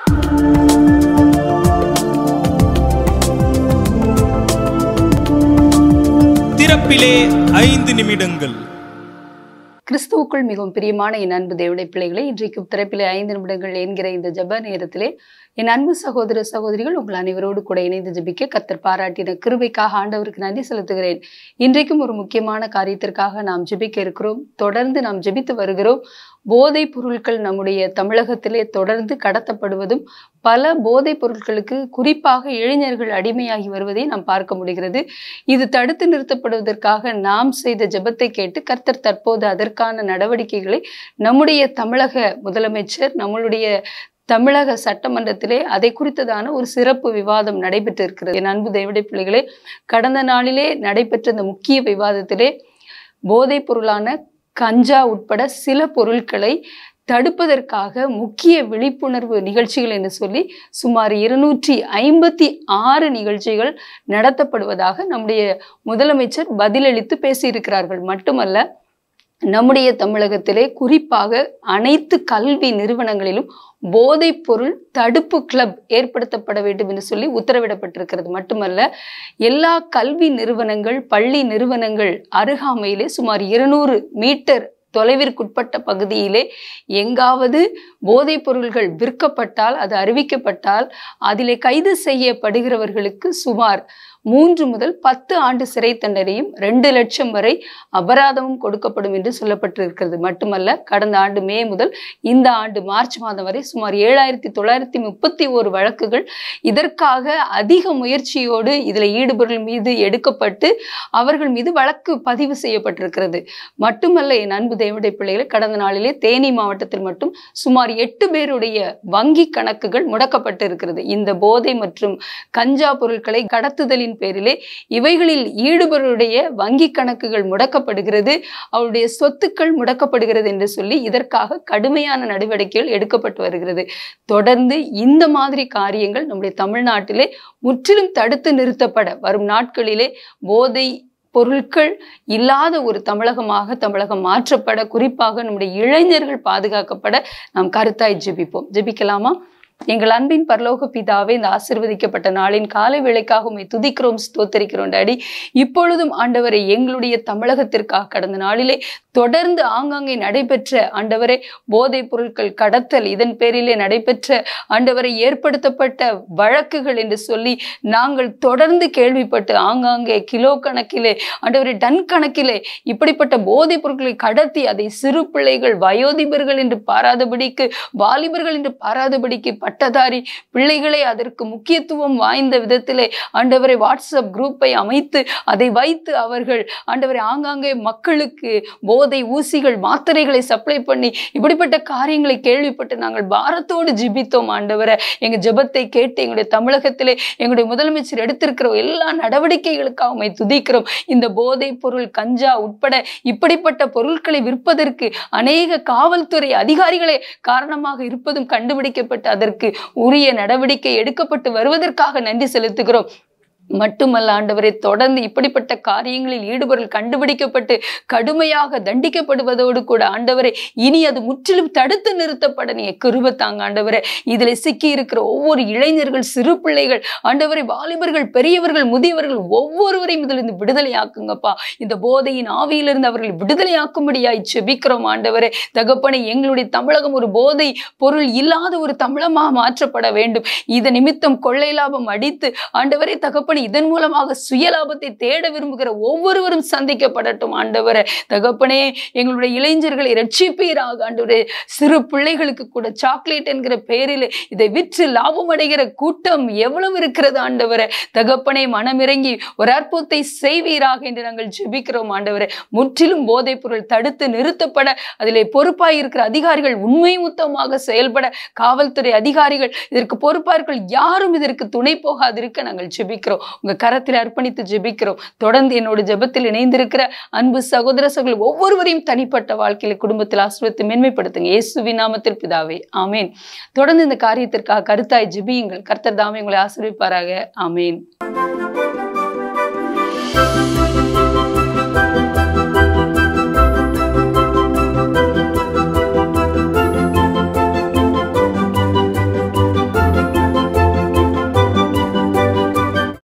திறப்பிலே ஐந்து நிமிடங்கள் கிறிஸ்துவுக்குள் மிகவும் பிரியமான என் அன்பு தேவடைய பிள்ளைகளே இன்றைக்கு திறப்பிலே ஐந்து நிமிடங்கள் என்கிற இந்த ஜெப நேரத்திலே என் அன்பு சகோதர சகோதரிகள் உங்கள் அனைவரோடு கூட இணைந்து ஜெபிக்க கத்தர் பாராட்டின கிருபைக்காக ஆண்டவருக்கு நன்றி செலுத்துகிறேன் இன்றைக்கும் ஒரு முக்கியமான காரியத்திற்காக நாம் ஜெபிக்க இருக்கிறோம் தொடர்ந்து நாம் ஜெபித்து வருகிறோம் போதைப் பொருட்கள் நம்முடைய தமிழகத்திலே தொடர்ந்து கடத்தப்படுவதும் பல போதைப் பொருட்களுக்கு குறிப்பாக இளைஞர்கள் அடிமையாகி வருவதை நாம் பார்க்க முடிகிறது இது தடுத்து நிறுத்தப்படுவதற்காக நாம் செய்த ஜெபத்தை கேட்டு கர்த்தர் தற்போது அதற்கான நடவடிக்கைகளை நம்முடைய தமிழக முதலமைச்சர் நம்மளுடைய தமிழக சட்டமன்றத்திலே அதை குறித்ததான ஒரு சிறப்பு விவாதம் நடைபெற்று இருக்கிறது என் அன்பு தேவடை பிள்ளைகளே கடந்த நாளிலே நடைபெற்ற இந்த முக்கிய விவாதத்திலே போதைப் பொருளான கஞ்சா உட்பட சில பொருட்களை தடுப்பதற்காக முக்கிய விழிப்புணர்வு நிகழ்ச்சிகள் என்று சொல்லி சுமார் இருநூற்றி ஐம்பத்தி ஆறு நிகழ்ச்சிகள் நடத்தப்படுவதாக நம்முடைய முதலமைச்சர் பதிலளித்து பேசியிருக்கிறார்கள் மட்டுமல்ல நம்முடைய தமிழகத்திலே குறிப்பாக அனைத்து கல்வி நிறுவனங்களிலும் போதைப் பொருள் தடுப்பு கிளப் ஏற்படுத்தப்பட வேண்டும் என்று சொல்லி உத்தரவிடப்பட்டிருக்கிறது மட்டுமல்ல எல்லா கல்வி நிறுவனங்கள் பள்ளி நிறுவனங்கள் அருகாமையிலே சுமார் இருநூறு மீட்டர் தொலைவிற்குட்பட்ட பகுதியிலே எங்காவது போதைப் பொருள்கள் விற்கப்பட்டால் அது அறிவிக்கப்பட்டால் அதிலே கைது செய்யப்படுகிறவர்களுக்கு சுமார் மூன்று முதல் பத்து ஆண்டு சிறை தண்டனையும் ரெண்டு லட்சம் வரை அபராதமும் கொடுக்கப்படும் என்று சொல்லப்பட்டிருக்கிறது மட்டுமல்ல கடந்த ஆண்டு மே முதல் இந்த ஆண்டு மார்ச் மாதம் வரை சுமார் ஏழாயிரத்தி தொள்ளாயிரத்தி முப்பத்தி ஓரு வழக்குகள் இதற்காக அதிக முயற்சியோடு இதில் ஈடுபொருள் மீது எடுக்கப்பட்டு அவர்கள் மீது வழக்கு பதிவு செய்யப்பட்டிருக்கிறது மட்டுமல்ல என் அன்பு தேவடைய பிள்ளைகளை கடந்த நாளிலே தேனி மாவட்டத்தில் மட்டும் சுமார் எட்டு பேருடைய வங்கி கணக்குகள் முடக்கப்பட்டு இருக்கிறது இந்த போதை மற்றும் கஞ்சா பொருட்களை கடத்துதலின் பேரிலே இவைகளில் ஈடுபவருடைய வங்கி கணக்குகள் முடக்கப்படுகிறது அவருடைய சொத்துக்கள் முடக்கப்படுகிறது என்று சொல்லி இதற்காக கடுமையான நடவடிக்கைகள் எடுக்கப்பட்டு வருகிறது தொடர்ந்து இந்த மாதிரி காரியங்கள் நம்முடைய தமிழ்நாட்டிலே முற்றிலும் தடுத்து நிறுத்தப்பட வரும் நாட்களிலே போதை பொருட்கள் இல்லாத ஒரு தமிழகமாக தமிழகம் மாற்றப்பட குறிப்பாக நம்முடைய இளைஞர்கள் பாதுகாக்கப்பட நாம் கருத்தாய் ஜெபிப்போம் ஜெபிக்கலாமா எங்கள் அன்பின் பரலோக பிதாவே இந்த ஆசிர்வதிக்கப்பட்ட நாளின் காலை வேளைக்காக உண்மை துதிக்கிறோம் ஸ்தோத்தரிக்கிறோம் டாடி இப்பொழுதும் ஆண்டவரை எங்களுடைய தமிழகத்திற்காக கடந்த நாளிலே தொடர்ந்து ஆங்காங்கே நடைபெற்ற ஆண்டவரை போதைப் பொருட்கள் கடத்தல் இதன் பேரிலே நடைபெற்ற ஆண்டவரை ஏற்படுத்தப்பட்ட வழக்குகள் என்று சொல்லி நாங்கள் தொடர்ந்து கேள்விப்பட்டு ஆங்காங்கே கிலோ கணக்கிலே ஆண்டவரை டன் கணக்கிலே இப்படிப்பட்ட போதைப் பொருட்களை கடத்தி அதை சிறு பிள்ளைகள் வயோதிபர்கள் என்று பாராதபடிக்கு வாலிபர்கள் என்று பாராதபடிக்கு பட்டதாரி பிள்ளைகளை அதற்கு முக்கியத்துவம் வாய்ந்த விதத்திலே ஆண்டவரை வாட்ஸ்அப் குரூப்பை அமைத்து அதை வைத்து அவர்கள் ஆண்டவரை ஆங்காங்கே மக்களுக்கு போதை ஊசிகள் மாத்திரைகளை சப்ளை பண்ணி இப்படிப்பட்ட காரியங்களை கேள்விப்பட்டு நாங்கள் பாரத்தோடு ஜிபித்தோம் ஆண்டவரை எங்க ஜெபத்தை கேட்டு எங்களுடைய தமிழகத்திலே எங்களுடைய முதலமைச்சர் எடுத்திருக்கிற எல்லா நடவடிக்கைகளுக்காக உண்மை துதிக்கிறோம் இந்த போதை பொருள் கஞ்சா உட்பட இப்படிப்பட்ட பொருட்களை விற்பதற்கு அநேக காவல்துறை அதிகாரிகளே காரணமாக இருப்பதும் கண்டுபிடிக்கப்பட்டு அதற்கு உரிய நடவடிக்கை எடுக்கப்பட்டு வருவதற்காக நன்றி செலுத்துகிறோம் மட்டுமல்ல ஆண்டவரை தொடர்ந்து இப்படிப்பட்ட காரியங்களில் ஈடுபொருள் கண்டுபிடிக்கப்பட்டு கடுமையாக தண்டிக்கப்படுவதோடு கூட ஆண்டவரை இனி அது முற்றிலும் தடுத்து நிறுத்தப்பட நீ கிருப தாங்க ஆண்டவரை இதில் சிக்கி இருக்கிற ஒவ்வொரு இளைஞர்கள் சிறு பிள்ளைகள் ஆண்டவரை வாலிபர்கள் பெரியவர்கள் முதியவர்கள் ஒவ்வொருவரையும் இதிலிருந்து விடுதலையாக்குங்கப்பா இந்த போதையின் ஆவியிலிருந்து அவர்கள் விடுதலையாக்கும்படியாய் செபிக்கிறோம் ஆண்டவரே தகப்பனை எங்களுடைய தமிழகம் ஒரு போதை பொருள் இல்லாத ஒரு தமிழமாக மாற்றப்பட வேண்டும் இதன் நிமித்தம் கொள்ளை லாபம் அடித்து ஆண்டவரே தகப்பனை இதன் மூலமாக சுயலாபத்தை தேட விரும்புகிற ஒவ்வொருவரும் சந்திக்கப்படட்டும் ஆண்டவரே தகப்பனே எங்களுடைய இளைஞர்களை ரட்சிப்பீராக ஆண்டவரே சிறு பிள்ளைகளுக்கு கூட சாக்லேட் என்கிற பெயரில் இதை விற்று லாபம் அடைகிற கூட்டம் எவ்வளவு இருக்கிறது ஆண்டவரே தகப்பனே மனமிறங்கி ஒரு அற்புதத்தை செய்வீராக என்று நாங்கள் ஜெபிக்கிறோம் ஆண்டவரே முற்றிலும் போதைப் பொருள் தடுத்து நிறுத்தப்பட அதிலே பொறுப்பாய் இருக்கிற அதிகாரிகள் உண்மை முத்தமாக செயல்பட காவல்துறை அதிகாரிகள் இதற்கு பொறுப்பார்கள் யாரும் இதற்கு துணை போகாதிருக்க நாங்கள் ஜெபிக்கிறோம் உங்க கரத்தில் அர்ப்பணித்து ஜெபிக்கிறோம் தொடர்ந்து என்னோட ஜெபத்தில் இணைந்திருக்கிற அன்பு சகோதர சகோதரி ஒவ்வொருவரையும் தனிப்பட்ட வாழ்க்கையில குடும்பத்தில் ஆசிரியத்தை மேன்மைப்படுத்துங்க இயேசுவின் நாமத்தில் பிதாவே ஆமேன் தொடர்ந்து இந்த காரியத்திற்காக கருத்தாய் ஜெபியுங்கள் கர்த்தர் தாமே உங்களை ஆசீர்விப்பாராக ஆமேன்